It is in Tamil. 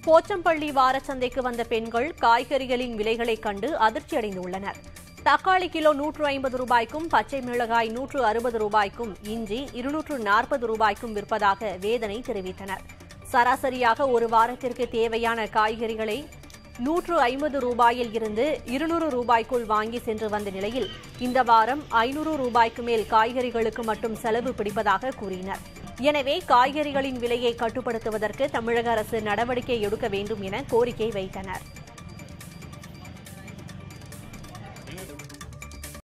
போச்சம்பள்ளி வாரச்சந்தைக்கு வந்த பெண்கள் காய்கறிகளின் விலைகளைக் கண்டு அதிர்ச்சியடைந்துள்ளனர் தக்காளி கிலோ நூற்று ஐம்பது ரூபாய்க்கும் பச்சை மிளகாய் நூற்று அறுபது ரூபாய்க்கும் இஞ்சி இருநூற்று நாற்பது ரூபாய்க்கும் விற்பதாக வேதனை தெரிவித்தனர் சராசரியாக ஒரு வாரத்திற்கு தேவையான காய்கறிகளை நூற்று ஐம்பது ரூபாயில் இருந்து இருநூறு ரூபாய்க்குள் வாங்கி சென்று வந்த நிலையில் இந்த வாரம் ஐநூறு ரூபாய்க்கு மேல் காய்கறிகளுக்கு மட்டும் செலவு பிடிப்பதாக கூறினர் எனவே காய்கறிகளின் விலையை கட்டுப்படுத்துவதற்கு தமிழக அரசு நடவடிக்கை எடுக்க வேண்டும் என கோரிக்கை வைத்தனர்